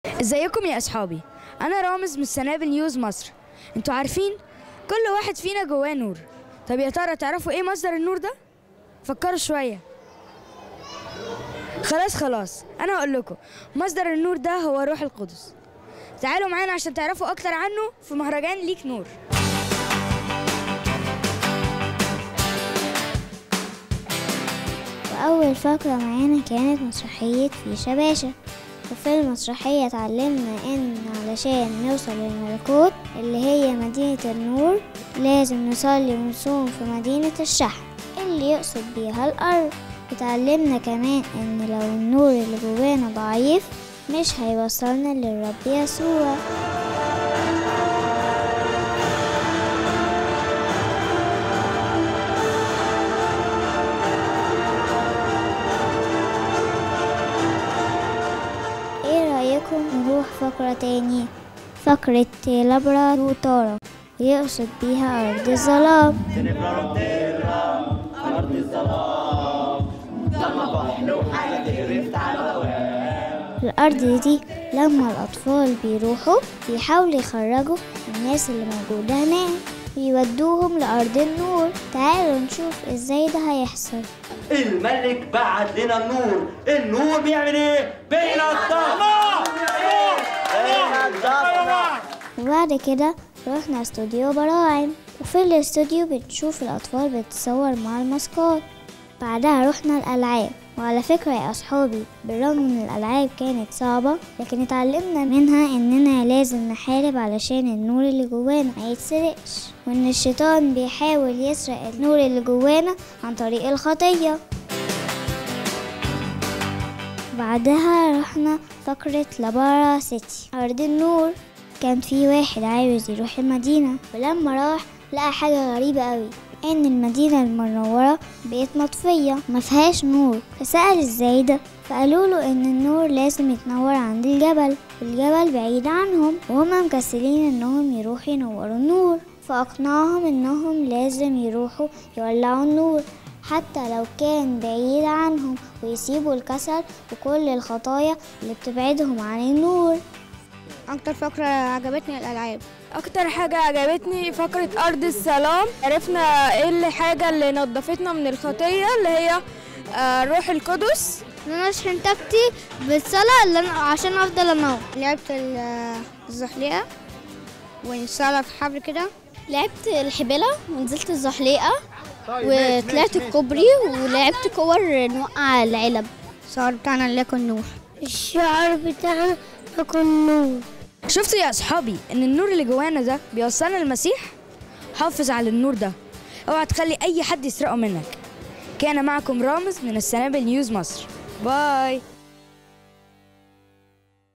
ازيكم يا اصحابي انا رامز من سنابل نيوز مصر انتوا عارفين كل واحد فينا جواه نور طب يا ترى تعرفوا ايه مصدر النور ده فكروا شويه خلاص خلاص انا هقول لكم مصدر النور ده هو روح القدس تعالوا معانا عشان تعرفوا اكتر عنه في مهرجان ليك نور وأول فقرة معانا كانت مسرحية فيشة باشا وفي المسرحية اتعلمنا إن علشان نوصل للملكوت اللي هي مدينة النور لازم نصلي ونصوم في مدينة الشحن اللي يقصد بيها الأرض وتعلمنا كمان إن لو النور اللي جوانا ضعيف مش هيوصلنا للرب يسوع ايه رأيكم نروح فقرة تاني فقرة لبرا وطارة يقصد بيها أرض الظلام الأرض دي لما الأطفال بيروحوا بيحاولوا يخرجوا الناس اللي موجودة هناك ويودوهم لأرض النور تعالوا نشوف ازاي ده هيحصل الملك بعت لنا النور النور بيعمل ايه بينضفنا بينضفنا وبعد كده رحنا استوديو براعم وفي الاستوديو بنشوف الأطفال بتتصور مع الماسكات بعدها رحنا الألعاب وعلى فكرة يا أصحابي بالرغم من الألعاب كانت صعبة لكن اتعلمنا منها إننا لازم نحارب علشان النور اللي جوانا ما يتسرقش وإن الشيطان بيحاول يسرق النور اللي جوانا عن طريق الخطية بعدها رحنا فقرة لابارا سيتي أرض النور كان في واحد عاوز يروح المدينة ولما راح لقى حاجة غريبة قوي ان المدينة المنورة بقت مطفية مفيهاش نور فسأل ازاي ده فقالوا له ان النور لازم يتنور عند الجبل والجبل بعيد عنهم وهما مكسلين انهم يروحوا ينوروا النور فاقنعهم انهم لازم يروحوا يولعوا النور حتى لو كان بعيد عنهم ويسيبوا الكسل وكل الخطايا اللي بتبعدهم عن النور اكتر فقره عجبتني الالعاب اكتر حاجه عجبتني فقره ارض السلام عرفنا ايه الحاجه اللي نظفتنا من الخطيه اللي هي آه، روح القدس ان انا اشحن طاقتي بالصلاه اللي أنا عشان افضل انام لعبت ال- الزحليقه والصلاه في حبل كده لعبت الحبالة ونزلت الزحليقة وطلعت الكوبري ولعبت كور نوقع العلب الشعار بتاعنا اللي يكون نور الشعار بتاعنا يكون نور شفتوا يا اصحابي ان النور اللي جوانا ده بيوصلنا للمسيح حافظ على النور ده اوعى تخلي اي حد يسرقه منك كان معكم رامز من السنابل نيوز مصر باي